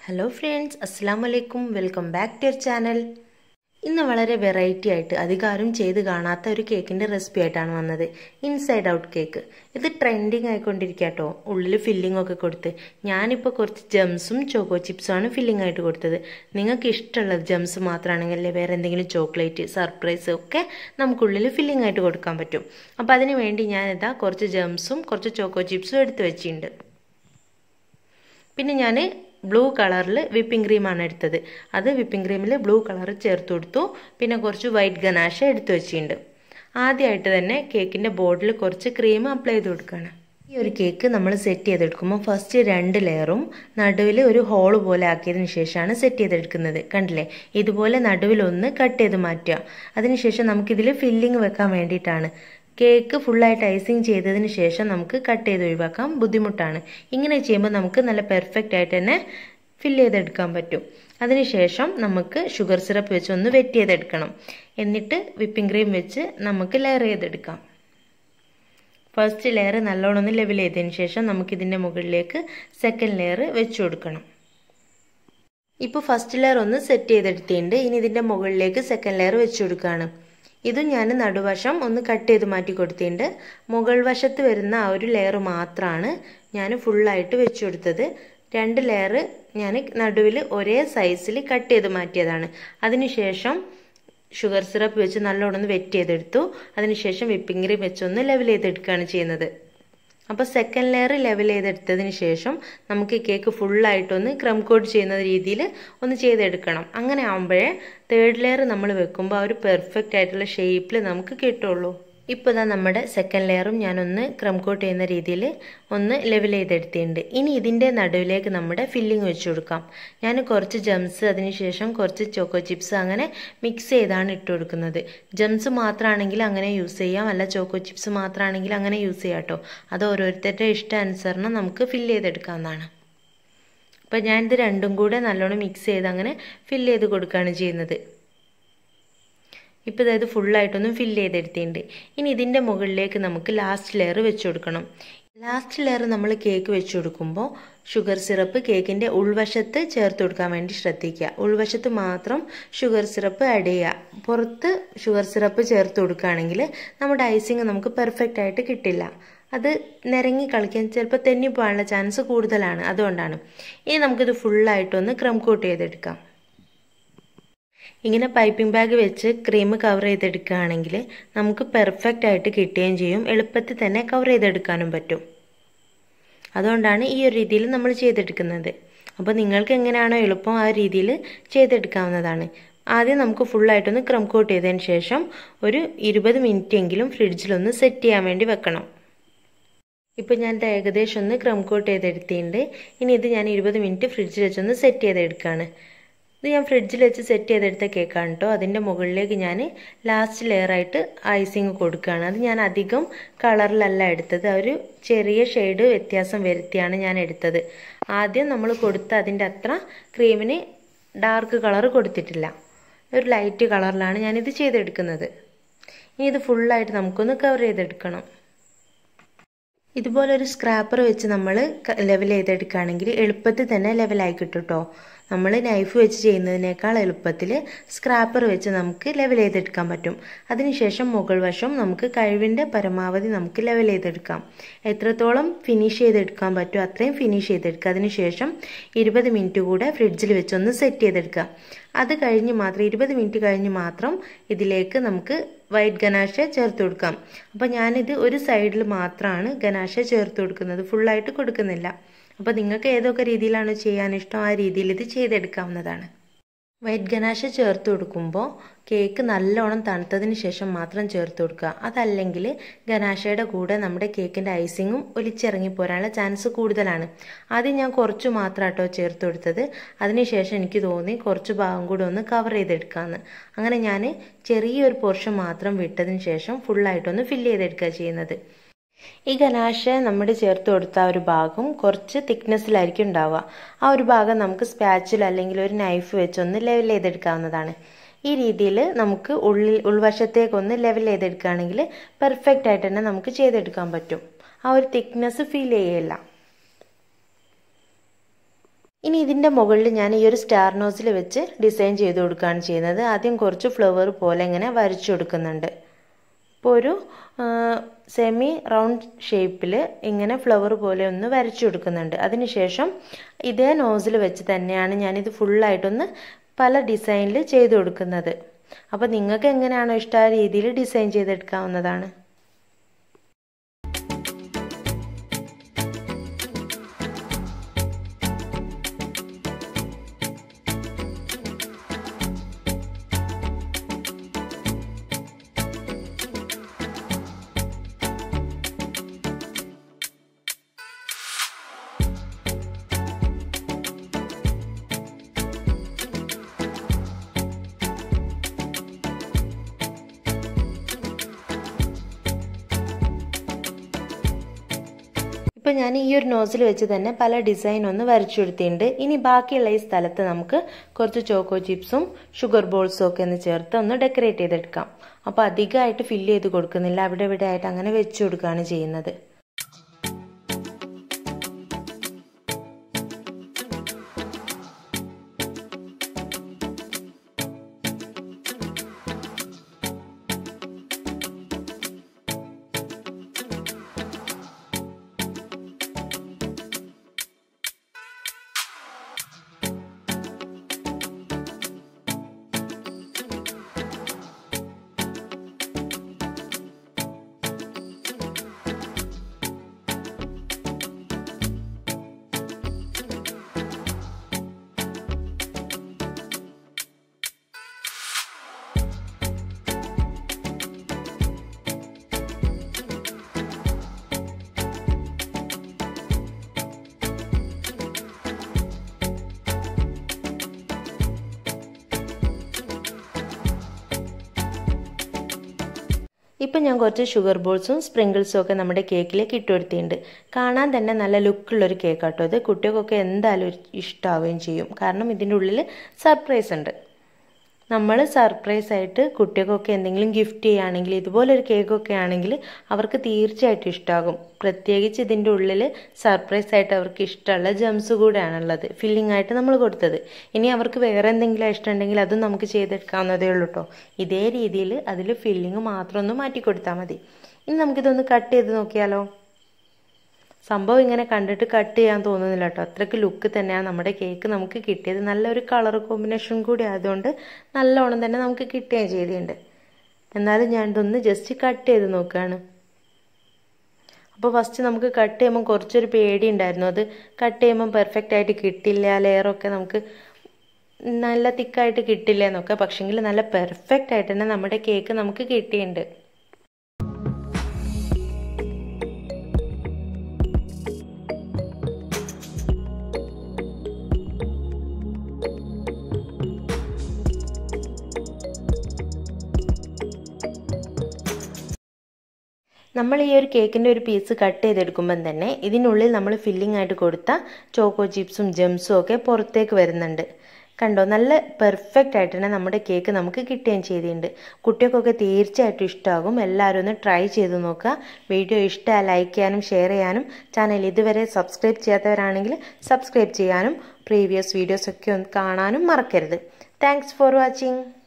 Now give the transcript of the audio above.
hello friends അസ്സാം വലൈക്കും welcome back to your channel ഇന്ന് വളരെ വെറൈറ്റി ആയിട്ട് അധികാരം ചെയ്ത് കാണാത്ത ഒരു കേക്കിൻ്റെ റെസിപ്പി ആയിട്ടാണ് വന്നത് ഇൻസൈഡ് ഔട്ട് കേക്ക് ഇത് ട്രെൻഡിങ് ആയിക്കൊണ്ടിരിക്കാട്ടോ ഉള്ളിൽ ഫില്ലിംഗ് ഒക്കെ കൊടുത്ത് ഞാനിപ്പോൾ കുറച്ച് ജംസും ചോക്കോ ചിപ്സുമാണ് ഫില്ലിംഗ് ആയിട്ട് കൊടുത്തത് നിങ്ങൾക്ക് ഇഷ്ടമുള്ളത് ജംസ് മാത്രമാണെങ്കിൽ വേറെ എന്തെങ്കിലും ചോക്ലേറ്റ് സർപ്രൈസ് ഒക്കെ നമുക്കുള്ളിൽ ഫില്ലിംഗ് ആയിട്ട് കൊടുക്കാൻ പറ്റും അപ്പോൾ അതിന് വേണ്ടി ഞാനിതാ കുറച്ച് ജംസും കുറച്ച് ചോക്കോ ചിപ്സും എടുത്ത് വെച്ചിട്ടുണ്ട് പിന്നെ ഞാൻ ബ്ലൂ കളറിൽ വിപ്പിംഗ് ക്രീമാണ് എടുത്തത് അത് വിപ്പിംഗ് ക്രീമിൽ ബ്ലൂ കളർ ചേർത്ത് കൊടുത്തു പിന്നെ കുറച്ച് വൈറ്റ് ഗനാഷ എടുത്തു വെച്ചിട്ടുണ്ട് ആദ്യമായിട്ട് തന്നെ കേക്കിൻ്റെ ബോർഡിൽ കുറച്ച് ക്രീം അപ്ലൈ ചെയ്ത് കൊടുക്കുകയാണ് ഈ ഒരു കേക്ക് നമ്മൾ സെറ്റ് ചെയ്തെടുക്കുമ്പോൾ ഫസ്റ്റ് രണ്ട് ലെയറും നടുവിൽ ഒരു ഹോൾ പോലെ ആക്കിയതിന് ശേഷമാണ് സെറ്റ് ചെയ്തെടുക്കുന്നത് കണ്ടില്ലേ ഇതുപോലെ നടുവിലൊന്ന് കട്ട് ചെയ്ത് മാറ്റുക അതിനുശേഷം നമുക്കിതിൽ ഫില്ലിങ് വെക്കാൻ വേണ്ടിയിട്ടാണ് കേക്ക് ഫുള്ളായിട്ട് ഐസിങ് ചെയ്തതിന് ശേഷം നമുക്ക് കട്ട് ചെയ്ത് ഒഴിവാക്കാം ബുദ്ധിമുട്ടാണ് ഇങ്ങനെ ചെയ്യുമ്പോൾ നമുക്ക് നല്ല പെർഫെക്റ്റ് ആയിട്ട് തന്നെ ഫില്ല് ചെയ്തെടുക്കാൻ പറ്റും അതിനുശേഷം നമുക്ക് ഷുഗർ സിറപ്പ് വെച്ച് ഒന്ന് വെറ്റ് ചെയ്തെടുക്കണം എന്നിട്ട് വിപ്പിംഗ് ക്രീം വെച്ച് നമുക്ക് ലെയർ ചെയ്തെടുക്കാം ഫസ്റ്റ് ലെയർ നല്ലോണം ഒന്ന് ലെവൽ ചെയ്തതിന് ശേഷം നമുക്കിതിൻ്റെ മുകളിലേക്ക് സെക്കൻഡ് ലെയർ വെച്ച് കൊടുക്കണം ഇപ്പോൾ ഫസ്റ്റ് ലെയർ ഒന്ന് സെറ്റ് ചെയ്തെടുത്തിട്ടുണ്ട് ഇനി ഇതിൻ്റെ മുകളിലേക്ക് സെക്കൻഡ് ലെയർ വെച്ച് കൊടുക്കുകയാണ് ഇതും ഞാൻ നടുവശം ഒന്ന് കട്ട് ചെയ്ത് മാറ്റി കൊടുത്തിട്ടുണ്ട് മുകൾ വശത്ത് വരുന്ന ആ ഒരു ലെയർ മാത്രമാണ് ഞാൻ ഫുള്ളായിട്ട് വെച്ച് കൊടുത്തത് രണ്ട് ലെയർ ഞാൻ നടുവിൽ ഒരേ സൈസിൽ കട്ട് ചെയ്ത് മാറ്റിയതാണ് അതിനുശേഷം ഷുഗർ സിറപ്പ് വെച്ച് നല്ലോണം ഒന്ന് വെറ്റ് ചെയ്തെടുത്തു അതിനുശേഷം വിപ്പിംഗ് ക്രീം വെച്ചൊന്ന് ലെവൽ ചെയ്തെടുക്കുകയാണ് ചെയ്യുന്നത് അപ്പോൾ സെക്കൻഡ് ലെയർ ലെവൽ ചെയ്തെടുത്തതിന് ശേഷം നമുക്ക് കേക്ക് ഫുള്ളായിട്ടൊന്ന് ക്രം കോട്ട് ചെയ്യുന്ന രീതിയിൽ ഒന്ന് ചെയ്തെടുക്കണം അങ്ങനെ ആകുമ്പോഴേ തേർഡ് ലെയർ നമ്മൾ വെക്കുമ്പോൾ ആ ഒരു പെർഫെക്റ്റ് ആയിട്ടുള്ള ഷേപ്പിൽ നമുക്ക് കിട്ടുള്ളൂ ഇപ്പോൾ ഇതാ നമ്മുടെ സെക്കൻഡ് ലെയറും ഞാനൊന്ന് ക്രം കോട്ട് ചെയ്യുന്ന രീതിയിൽ ഒന്ന് ലെവൽ ചെയ്തെടുത്തിട്ടുണ്ട് ഇനി ഇതിൻ്റെ നടുവിലേക്ക് നമ്മുടെ ഫില്ലിംഗ് വെച്ച് കൊടുക്കാം ഞാൻ കുറച്ച് ജംസ് അതിനുശേഷം കുറച്ച് ചോക്കോ ചിപ്സ് അങ്ങനെ മിക്സ് ചെയ്താണ് ഇട്ട് കൊടുക്കുന്നത് ജംസ് മാത്രമാണെങ്കിൽ അങ്ങനെ യൂസ് ചെയ്യാം അല്ല ചോക്കോ ചിപ്സ് മാത്രമാണെങ്കിൽ അങ്ങനെ യൂസ് ചെയ്യാം കേട്ടോ അത് ഓരോരുത്തരുടെ ഇഷ്ടാനുസരണം നമുക്ക് ഫില്ല് ചെയ്തെടുക്കാവുന്നതാണ് അപ്പോൾ ഞാനിത് രണ്ടും കൂടെ നല്ലോണം മിക്സ് ചെയ്ത് അങ്ങനെ ഫില്ല് ചെയ്ത് കൊടുക്കുകയാണ് ചെയ്യുന്നത് ഇപ്പോൾ ഇതായത് ഫുള്ളായിട്ടൊന്നും ഫില്ല് ചെയ്തെടുത്തിട്ടുണ്ട് ഇനി ഇതിൻ്റെ മുകളിലേക്ക് നമുക്ക് ലാസ്റ്റ് ലെയർ വെച്ച് കൊടുക്കണം ലാസ്റ്റ് ലെയർ നമ്മൾ കേക്ക് വെച്ച് കൊടുക്കുമ്പോൾ ഷുഗർ സിറപ്പ് കേക്കിൻ്റെ ഉൾവശത്ത് ചേർത്ത് കൊടുക്കാൻ വേണ്ടി ശ്രദ്ധിക്കുക ഉൾവശത്ത് മാത്രം ഷുഗർ സിറപ്പ് ആഡ് ചെയ്യുക പുറത്ത് ഷുഗർ സിറപ്പ് ചേർത്ത് കൊടുക്കുകയാണെങ്കിൽ നമ്മുടെ ഐസിങ് നമുക്ക് പെർഫെക്റ്റ് ആയിട്ട് കിട്ടില്ല അത് നിരങ്ങി കളിക്കാൻ ചിലപ്പോൾ തെന്നി പോകാനുള്ള ചാൻസ് കൂടുതലാണ് അതുകൊണ്ടാണ് ഇനി നമുക്കിത് ഫുള്ളായിട്ടൊന്ന് ക്രം കോട്ട് ചെയ്തെടുക്കാം ഇങ്ങനെ പൈപ്പിംഗ് ബാഗ് വെച്ച് ക്രീം കവർ ചെയ്തെടുക്കുകയാണെങ്കിൽ നമുക്ക് പെർഫെക്റ്റ് ആയിട്ട് കിട്ടുകയും ചെയ്യും എളുപ്പത്തിൽ തന്നെ കവർ ചെയ്തെടുക്കാനും പറ്റും അതുകൊണ്ടാണ് ഈ ഒരു രീതിയിൽ നമ്മൾ ചെയ്തെടുക്കുന്നത് അപ്പോൾ നിങ്ങൾക്ക് എങ്ങനെയാണോ എളുപ്പം ആ രീതിയിൽ ചെയ്തെടുക്കാവുന്നതാണ് ആദ്യം നമുക്ക് ഫുള്ളായിട്ടൊന്ന് ക്രം കോട്ട് ചെയ്തതിന് ശേഷം ഒരു ഇരുപത് മിനിറ്റ് എങ്കിലും ഫ്രിഡ്ജിലൊന്ന് സെറ്റ് ചെയ്യാൻ വേണ്ടി വെക്കണം ഇപ്പോൾ ഞാൻ ഇത് ഏകദേശം ഒന്ന് ക്രം കോട്ട് ചെയ്തെടുത്തിട്ടുണ്ട് ഇനി ഇത് ഞാൻ ഇരുപത് മിനിറ്റ് ഫ്രിഡ്ജിൽ വെച്ചൊന്ന് സെറ്റ് ചെയ്തെടുക്കുകയാണ് ഇത് ഞാൻ ഫ്രിഡ്ജിൽ വെച്ച് സെറ്റ് ചെയ്തെടുത്ത കേക്കാണ് കേട്ടോ അതിൻ്റെ മുകളിലേക്ക് ഞാൻ ലാസ്റ്റ് ലെയറായിട്ട് ഐസിങ് കൊടുക്കുകയാണ് അത് ഞാൻ അധികം കളറിലല്ല എടുത്തത് ഒരു ചെറിയ ഷെയ്ഡ് വ്യത്യാസം വരുത്തിയാണ് ഞാൻ എടുത്തത് ആദ്യം നമ്മൾ കൊടുത്ത അതിൻ്റെ അത്ര ക്രീമിന് ഡാർക്ക് കളർ കൊടുത്തിട്ടില്ല ഒരു ലൈറ്റ് കളറിലാണ് ഞാനിത് ചെയ്തെടുക്കുന്നത് ഇനി ഇത് ഫുള്ളായിട്ട് നമുക്കൊന്ന് കവർ ചെയ്തെടുക്കണം ഇതുപോലെ ഒരു സ്ക്രാപ്പർ വെച്ച് നമ്മൾ ലെവൽ ചെയ്തെടുക്കുകയാണെങ്കിൽ എളുപ്പത്തിൽ തന്നെ ലെവലായി കിട്ടും കേട്ടോ നമ്മൾ നൈഫ് വെച്ച് ചെയ്യുന്നതിനേക്കാൾ എളുപ്പത്തിൽ സ്ക്രാപ്പർ വെച്ച് നമുക്ക് ലെവൽ ചെയ്തെടുക്കാൻ പറ്റും അതിനുശേഷം മുകൾ വശം നമുക്ക് കഴിവിൻ്റെ പരമാവധി നമുക്ക് ലെവൽ ചെയ്തെടുക്കാം എത്രത്തോളം ഫിനിഷ് ചെയ്തെടുക്കാൻ പറ്റും അത്രയും ഫിനിഷ് ചെയ്തെടുക്കുക അതിനുശേഷം ഇരുപത് മിനിറ്റ് കൂടെ ഫ്രിഡ്ജിൽ വെച്ചൊന്ന് സെറ്റ് ചെയ്തെടുക്കുക അത് കഴിഞ്ഞ് മാത്രം ഇരുപത് മിനിറ്റ് കഴിഞ്ഞ് മാത്രം ഇതിലേക്ക് നമുക്ക് വൈറ്റ് ഗനാശ ചേർത്ത് കൊടുക്കാം അപ്പോൾ ഞാനിത് ഒരു സൈഡിൽ മാത്രമാണ് ഗനാശ ചേർത്ത് കൊടുക്കുന്നത് ഫുള്ളായിട്ട് കൊടുക്കുന്നില്ല അപ്പോൾ നിങ്ങൾക്ക് ഏതൊക്കെ രീതിയിലാണ് ചെയ്യാൻ ഇഷ്ടം ആ രീതിയിൽ ഇത് ചെയ്തെടുക്കാവുന്നതാണ് വൈറ്റ് ഗനാശ ചേർത്ത് കൊടുക്കുമ്പോൾ കേക്ക് നല്ലോണം തണുത്തതിന് ശേഷം മാത്രം ചേർത്ത് കൊടുക്കുക അതല്ലെങ്കിൽ ഗനാശയുടെ കൂടെ നമ്മുടെ കേക്കിൻ്റെ ഐസിങ്ങും ഒലിച്ചിറങ്ങി പോരാനുള്ള ചാൻസ് കൂടുതലാണ് ആദ്യം ഞാൻ കുറച്ച് മാത്രം കേട്ടോ ചേർത്ത് കൊടുത്തത് അതിനുശേഷം എനിക്ക് തോന്നി കുറച്ച് ഭാഗം കൂടെ ഒന്ന് കവർ ചെയ്തെടുക്കാമെന്ന് അങ്ങനെ ഞാൻ ചെറിയൊരു പോർഷൻ മാത്രം വിട്ടതിന് ശേഷം ഫുള്ളായിട്ടൊന്ന് ഫില്ല് ചെയ്തെടുക്കുക ചെയ്യുന്നത് ഈ ഗനാശ നമ്മൾ ചേർത്ത് കൊടുത്ത ആ ഒരു ഭാഗം കുറച്ച് തിക്നെസ്സിലായിരിക്കും ഉണ്ടാവുക ആ ഒരു ഭാഗം നമുക്ക് സ്പാച്ചിൽ അല്ലെങ്കിൽ ഒരു നൈഫ് വെച്ചൊന്ന് ലെവൽ ചെയ്തെടുക്കാവുന്നതാണ് ഈ രീതിയിൽ നമുക്ക് ഉള്ളിൽ ഉൾവശത്തേക്കൊന്ന് ലെവൽ ചെയ്തെടുക്കുകയാണെങ്കിൽ പെർഫെക്റ്റ് ആയിട്ട് തന്നെ നമുക്ക് ചെയ്തെടുക്കാൻ പറ്റും ആ ഒരു തിക്നെസ് ഫീൽ ചെയ്യില്ല ഇനി ഇതിൻ്റെ മുകളിൽ ഞാൻ ഈ ഒരു സ്റ്റാർ നോസിൽ വെച്ച് ഡിസൈൻ ചെയ്ത് കൊടുക്കുകയാണ് ചെയ്യുന്നത് ആദ്യം കുറച്ച് ഫ്ലവർ പോലെ ഇങ്ങനെ വരച്ചു കൊടുക്കുന്നുണ്ട് ഇപ്പോൾ ഒരു സെമി റൗണ്ട് ഷേപ്പിൽ ഇങ്ങനെ ഫ്ലവർ പോലെ ഒന്ന് വരച്ചു കൊടുക്കുന്നുണ്ട് അതിനുശേഷം ഇതേ നോസിൽ വെച്ച് തന്നെയാണ് ഞാനിത് ഫുള്ളായിട്ടൊന്ന് പല ഡിസൈനിൽ ചെയ്ത് കൊടുക്കുന്നത് അപ്പോൾ നിങ്ങൾക്ക് എങ്ങനെയാണോ ഇഷ്ടം ആ രീതിയിൽ ഡിസൈൻ ചെയ്തെടുക്കാവുന്നതാണ് ഇപ്പോൾ ഞാൻ ഈ ഒരു നോസിൽ വെച്ച് തന്നെ പല ഡിസൈൻ ഒന്ന് വരച്ചു കൊടുത്തിട്ടുണ്ട് ഇനി ബാക്കിയുള്ള ഈ സ്ഥലത്ത് നമുക്ക് കുറച്ച് ചോക്കോ ചിപ്സും ഷുഗർ ബോൾസും ഒക്കെ ഒന്ന് ചേർത്ത് ഒന്ന് ഡെക്കറേറ്റ് ചെയ്തെടുക്കാം അപ്പോൾ അധികമായിട്ട് ഫില്ല് ചെയ്ത് കൊടുക്കുന്നില്ല അവിടെ ഇവിടെ ആയിട്ട് അങ്ങനെ വെച്ചു കൊടുക്കുകയാണ് ചെയ്യുന്നത് ഇപ്പം ഞാൻ കുറച്ച് ഷുഗർ ബോൾസും സ്പ്രിങ്കിൾസും ഒക്കെ നമ്മുടെ കേക്കിലേക്ക് ഇട്ട് കൊടുത്തിട്ടുണ്ട് കാണാൻ തന്നെ നല്ല ലുക്കുള്ളൊരു കേക്ക് കേട്ടോ ഇത് കുട്ടികൾക്കൊക്കെ എന്തായാലും ഇഷ്ടമാവുകയും ചെയ്യും കാരണം ഇതിൻ്റെ ഉള്ളിൽ സർപ്രൈസ് ഉണ്ട് നമ്മൾ സർപ്രൈസ് ആയിട്ട് കുട്ടികൾക്കൊക്കെ എന്തെങ്കിലും ഗിഫ്റ്റ് ചെയ്യുകയാണെങ്കിൽ ഇതുപോലൊരു കേക്കൊക്കെ ആണെങ്കിൽ അവർക്ക് തീർച്ചയായിട്ടും ഇഷ്ടമാകും പ്രത്യേകിച്ച് ഇതിൻ്റെ ഉള്ളിൽ സർപ്രൈസ് ആയിട്ട് അവർക്ക് ഇഷ്ടമുള്ള ജംസ് കൂടെയാണുള്ളത് ഫില്ലിംഗ് ആയിട്ട് നമ്മൾ കൊടുത്തത് ഇനി അവർക്ക് വേറെ എന്തെങ്കിലും ഇഷ്ടമുണ്ടെങ്കിൽ അതും നമുക്ക് ചെയ്തെടുക്കാവുന്നതേ ഉള്ളൂ കേട്ടോ ഇതേ രീതിയിൽ അതിൽ ഫില്ലിങ് മാത്രം ഒന്ന് മാറ്റി കൊടുത്താൽ മതി ഇനി നമുക്കിതൊന്ന് കട്ട് ചെയ്ത് നോക്കിയാലോ സംഭവം ഇങ്ങനെ കണ്ടിട്ട് കട്ട് ചെയ്യാൻ തോന്നുന്നില്ല കേട്ടോ അത്രയ്ക്ക് ലുക്ക് തന്നെയാണ് നമ്മുടെ കേക്ക് നമുക്ക് കിട്ടിയത് നല്ലൊരു കളർ കോമ്പിനേഷൻ കൂടി ആയതുകൊണ്ട് നല്ലോണം തന്നെ നമുക്ക് കിട്ടുകയും ചെയ്തിട്ടുണ്ട് എന്നാലും ഞാൻ ഇതൊന്ന് ജസ്റ്റ് കട്ട് ചെയ്ത് നോക്കുകയാണ് അപ്പോൾ ഫസ്റ്റ് നമുക്ക് കട്ട് ചെയ്യുമ്പോൾ കുറച്ചൊരു പേടി ഉണ്ടായിരുന്നു അത് കട്ട് ചെയ്യുമ്പോൾ പെർഫെക്റ്റ് ആയിട്ട് കിട്ടില്ല ലെയറൊക്കെ നമുക്ക് നല്ല തിക്കായിട്ട് കിട്ടില്ല എന്നൊക്കെ പക്ഷെങ്കിൽ നല്ല പെർഫെക്റ്റ് ആയിട്ട് തന്നെ നമ്മുടെ കേക്ക് നമുക്ക് കിട്ടിയിട്ടുണ്ട് നമ്മൾ ഈ ഒരു കേക്കിൻ്റെ ഒരു പീസ് കട്ട് ചെയ്തെടുക്കുമ്പം തന്നെ ഇതിനുള്ളിൽ നമ്മൾ ഫില്ലിംഗ് ആയിട്ട് കൊടുത്ത ചോക്കോ ചിപ്സും ജംസും ഒക്കെ പുറത്തേക്ക് വരുന്നുണ്ട് കണ്ടോ നല്ല പെർഫെക്റ്റ് ആയിട്ട് തന്നെ നമ്മുടെ കേക്ക് നമുക്ക് കിട്ടുകയും ചെയ്തിട്ടുണ്ട് കുട്ടികൾക്കൊക്കെ തീർച്ചയായിട്ടും ഇഷ്ടമാകും എല്ലാവരും ഒന്ന് ട്രൈ ചെയ്ത് നോക്കുക വീഡിയോ ഇഷ്ടമായി ലൈക്ക് ചെയ്യാനും ഷെയർ ചെയ്യാനും ചാനൽ ഇതുവരെ സബ്സ്ക്രൈബ് ചെയ്യാത്തവരാണെങ്കിൽ സബ്സ്ക്രൈബ് ചെയ്യാനും പ്രീവിയസ് വീഡിയോസൊക്കെ ഒന്ന് കാണാനും മറക്കരുത് താങ്ക്സ് ഫോർ വാച്ചിങ്